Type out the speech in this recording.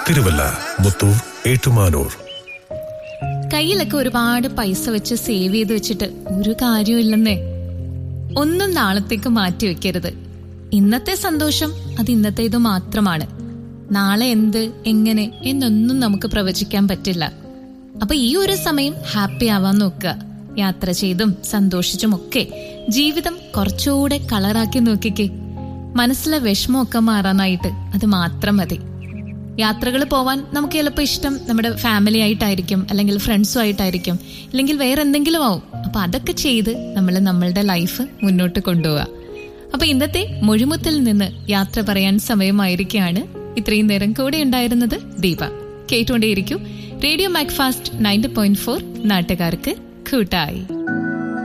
തിരുവല്ല മുത്തൂർ ഏറ്റുമാനൂർ കയ്യിലൊക്കെ ഒരുപാട് പൈസ വെച്ച് സേവ് ചെയ്ത് വെച്ചിട്ട് ഒരു കാര്യമില്ലെന്നേ ഒന്നും നാളത്തേക്ക് മാറ്റി വെക്കരുത് ഇന്നത്തെ സന്തോഷം അത് ഇന്നത്തേത് മാത്രമാണ് നാളെ എന്ത് എങ്ങനെ എന്നൊന്നും നമുക്ക് പ്രവചിക്കാൻ പറ്റില്ല അപ്പൊ ഈ ഒരു സമയം ഹാപ്പി ആവാൻ നോക്കുക യാത്ര ചെയ്തും സന്തോഷിച്ചും ഒക്കെ ജീവിതം കുറച്ചുകൂടെ കളറാക്കി നോക്കിക്കേ മനസ്സിലെ വിഷമമൊക്കെ മാറാനായിട്ട് അത് മാത്രം മതി യാത്രകൾ പോവാൻ നമുക്ക് ചിലപ്പോൾ ഇഷ്ടം നമ്മുടെ ഫാമിലി ആയിട്ടായിരിക്കും അല്ലെങ്കിൽ ഫ്രണ്ട്സും ആയിട്ടായിരിക്കും ഇല്ലെങ്കിൽ വേറെ എന്തെങ്കിലും ആവും അപ്പൊ അതൊക്കെ ചെയ്ത് നമ്മൾ നമ്മളുടെ ലൈഫ് മുന്നോട്ട് കൊണ്ടുപോവുക അപ്പൊ ഇന്നത്തെ മുഴുമുത്തിൽ നിന്ന് യാത്ര പറയാൻ സമയമായിരിക്കുകയാണ് ഇത്രയും നേരം കൂടെ ഉണ്ടായിരുന്നത് ദീപ കേട്ടുകൊണ്ടേയിരിക്കും radio Macfast ninety point four നാട്ടുകാർക്ക് കൂട്ടായി